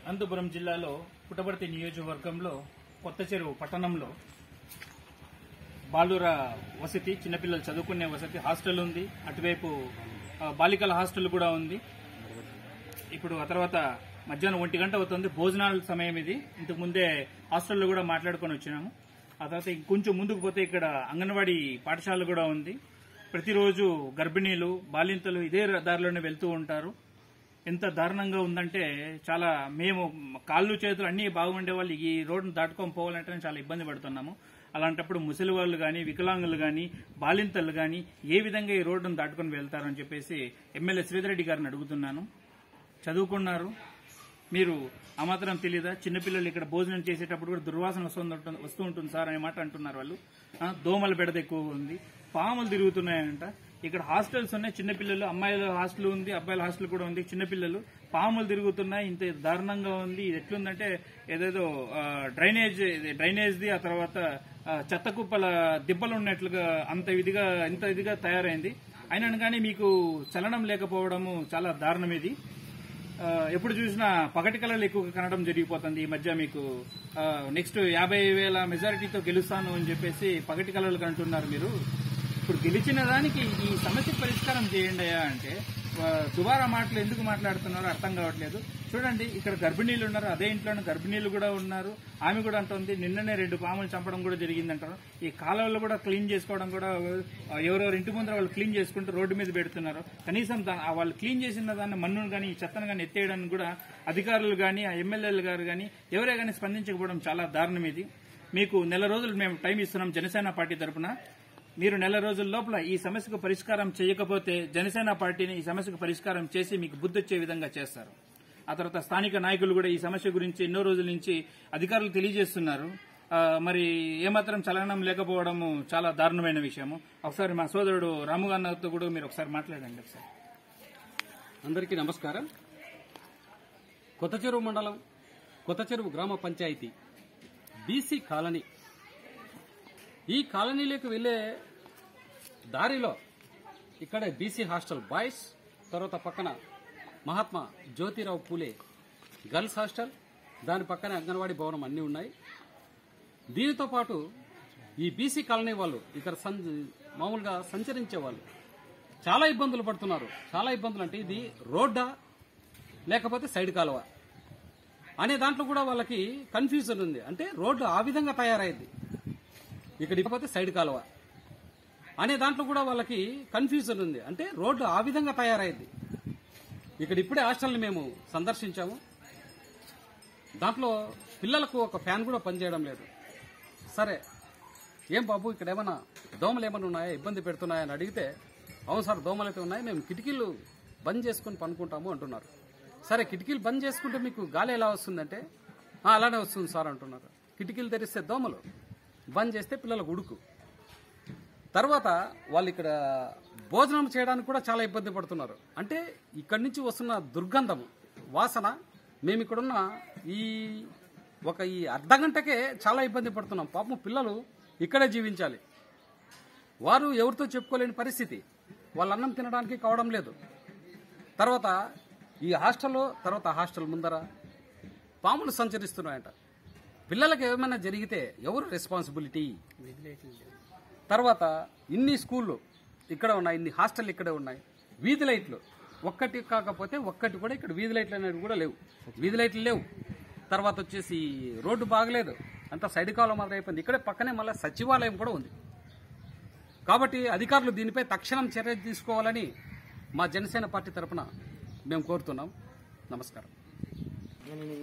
అనంతపురం జిల్లాలో పుట్టపర్తి నియోజకవర్గంలో కొత్త చెరువు పట్టణంలో బాలుర వసతి చిన్నపిల్లలు చదువుకునే వసతి హాస్టల్ ఉంది అటువైపు ఆ, బాలికల హాస్టల్ కూడా ఉంది ఇప్పుడు ఆ తర్వాత మధ్యాహ్నం ఒంటి గంట అవుతుంది భోజనాల సమయం ఇది ఇంతకు ముందే హాస్టల్లో కూడా మాట్లాడుకొని వచ్చినాము ఆ తర్వాత ఇంకొంచెం ముందుకు పోతే ఇక్కడ అంగన్వాడీ పాఠశాల కూడా ఉంది ప్రతిరోజు గర్భిణీలు బాలింతలు ఇదే దారిలోనే వెళ్తూ ఉంటారు ఎంత దారుణంగా ఉందంటే చాలా మేము కాళ్ళు చేతులు అన్నీ బాగుండే వాళ్ళు ఈ రోడ్డును దాటుకొని పోవాలంటే చాలా ఇబ్బంది పడుతున్నాము అలాంటప్పుడు ముసలి వాళ్ళు కానీ వికలాంగులు కానీ బాలింతలు కానీ ఏ విధంగా ఈ రోడ్డును దాటుకొని వెళ్తారని చెప్పేసి ఎమ్మెల్యే శ్రీధరెడ్డి గారిని అడుగుతున్నాను చదువుకున్నారు మీరు ఆ మాత్రం తెలీదా చిన్నపిల్లలు ఇక్కడ భోజనం చేసేటప్పుడు కూడా దుర్వాసన వస్తుంది వస్తూ ఉంటుంది సార్ అనే మాట అంటున్నారు వాళ్ళు ఆ, దోమల బెడద ఎక్కువగా ఉంది పాములు తిరుగుతున్నాయంట ఇక్కడ హాస్టల్స్ ఉన్నాయి చిన్నపిల్లలు అమ్మాయిల హాస్టల్ ఉంది అబ్బాయిల హాస్టల్ కూడా ఉంది చిన్నపిల్లలు పాములు తిరుగుతున్నాయి ఇంత దారుణంగా ఉంది ఇది ఎట్లుందంటే ఏదేదో ఆ, డ్రైనేజ్ ఇది డ్రైనేజ్ది ఆ తర్వాత ఆ, చెత్త కుప్పల దిబ్బలు ఉన్నట్లుగా అంత ఇదిగా ఇంత ఇదిగా తయారైంది అయినా కానీ మీకు చలనం లేకపోవడము చాలా దారుణం ఇది ఆ, ఎప్పుడు చూసినా పగటి కళలు ఎక్కువగా కనడం జరిగిపోతుంది ఈ మధ్య మీకు ఆ, నెక్స్ట్ యాభై వేల మెజారిటీతో గెలుస్తాను అని చెప్పేసి పగటి కళలు కంటున్నారు మీరు ఇప్పుడు గెలిచిన దానికి ఈ సమస్య పరిష్కారం చేయండి అయ్యా అంటే ఆ, దుబారా మాటలు ఎందుకు మాట్లాడుతున్నారో అర్థం కావట్లేదు చూడండి ఇక్కడ గర్భిణీలు ఉన్నారు అదే ఇంట్లోనే గర్భిణీలు కూడా ఉన్నారు ఆమె కూడా అంటుంది నిన్ననే రెండు పాములు చంపడం కూడా జరిగిందంటారు ఈ కాలువలు కూడా క్లీన్ చేసుకోవడం కూడా ఆ, ఎవరెవరు ఇంటి ముందర వాళ్ళు క్లీన్ చేసుకుంటూ రోడ్డు మీద పెడుతున్నారు కనీసం దా- ఆ వాళ్ళు క్లీన్ చేసిన దాన్ని మన్నును కానీ ఈ చెత్తను కానీ ఎత్తేయడానికి కూడా అధికారులు కానీ ఆ ఎమ్మెల్యేలు గారు కానీ ఎవరే కానీ స్పందించకపోవడం చాలా దారుణం ఇది మీకు నెల రోజులు మేము టైం ఇస్తున్నాం జనసేన పార్టీ తరపున మీరు నెల రోజుల లోపల ఈ సమస్యకు పరిష్కారం చేయకపోతే జనసేన పార్టీని ఈ సమస్యకు పరిష్కారం చేసి మీకు బుద్ధి వచ్చే విధంగా చేస్తారు ఆ తర్వాత స్థానిక నాయకులు కూడా ఈ సమస్య గురించి ఎన్నో రోజుల నుంచి అధికారులు తెలియజేస్తున్నారు ఆ, మరి ఏమాత్రం చలనం లేకపోవడము చాలా దారుణమైన విషయము ఒకసారి మా సోదరుడు రాము గారితో కూడా మీరు ఒకసారి మాట్లాడండి ఒకసారి అందరికీ నమస్కారం కొత్త చెరువు మండలం కొత్త చెరువు గ్రామ పంచాయతీ బీసీ కాలనీ ఈ కాలనీలోకి వెళ్ళే దారిలో ఇక్కడ బీసీ హాస్టల్ బాయ్స్ తర్వాత పక్కన మహాత్మా జ్యోతిరావు పూలే గర్ల్స్ హాస్టల్ దాని పక్కనే అంగన్వాడీ భవనం అన్నీ ఉన్నాయి దీనితో పాటు ఈ బీసీ కాలనీ వాళ్ళు ఇక్కడ సం మామూలుగా సంచరించే వాళ్ళు చాలా ఇబ్బందులు పడుతున్నారు చాలా ఇబ్బందులు అంటే ఇది రోడ్డా లేకపోతే సైడ్ కాలువ అనే దాంట్లో కూడా వాళ్ళకి కన్ఫ్యూజన్ ఉంది అంటే రోడ్డు ఆ విధంగా తయారైంది ఇక్కడ ఇకపోతే సైడ్ కాలువ అనే దాంట్లో కూడా వాళ్ళకి కన్ఫ్యూజన్ ఉంది అంటే రోడ్డు ఆ విధంగా తయారైంది ఇక్కడ ఇప్పుడే హాస్టల్ని మేము సందర్శించాము దాంట్లో పిల్లలకు ఒక ఫ్యాన్ కూడా పనిచేయడం లేదు సరే ఏం బాబు ఇక్కడ ఏమన్నా దోమలు ఏమైనా ఉన్నాయా ఇబ్బంది పెడుతున్నాయా అని అడిగితే అవును సార్ దోమలు అయితే ఉన్నాయి మేము కిటికీలు బంద్ చేసుకుని పనుకుంటాము అంటున్నారు సరే కిటికీలు బంద్ చేసుకుంటే మీకు గాలి ఎలా వస్తుందంటే "ఆ, అలానే వస్తుంది సార్ అంటున్నారు కిటికీలు తెరిస్తే దోమలు బంద్ చేస్తే పిల్లలకు ఉడుకు తర్వాత వాళ్ళు ఇక్కడ భోజనం చేయడానికి కూడా చాలా ఇబ్బంది పడుతున్నారు అంటే ఇక్కడి నుంచి వస్తున్న దుర్గంధము వాసన మేము ఇక్కడున్న ఈ ఒక ఈ అర్ధ గంటకే చాలా ఇబ్బంది పడుతున్నాం పాపం పిల్లలు ఇక్కడే జీవించాలి వారు ఎవరితో చెప్పుకోలేని పరిస్థితి వాళ్ళ అన్నం తినడానికి కావడం లేదు తర్వాత ఈ హాస్టల్లో తర్వాత హాస్టల్ ముందర పాములు సంచరిస్తున్నాయంట పిల్లలకు ఏమైనా జరిగితే ఎవరు రెస్పాన్సిబిలిటీ తర్వాత ఇన్ని స్కూళ్ళు ఇక్కడ ఉన్నాయి ఇన్ని హాస్టల్ ఇక్కడే ఉన్నాయి వీధి లైట్లు ఒక్కటి కాకపోతే ఒక్కటి కూడా ఇక్కడ వీధి లైట్లు అనేవి కూడా లేవు వీధి లైట్లు లేవు తర్వాత వచ్చేసి రోడ్డు బాగలేదు అంతా సైడ్ కాలం మాత్రం అయిపోయింది ఇక్కడే పక్కనే మళ్ళీ సచివాలయం కూడా ఉంది కాబట్టి అధికారులు దీనిపై తక్షణం చర్య తీసుకోవాలని మా జనసేన పార్టీ తరపున మేము కోరుతున్నాం నమస్కారం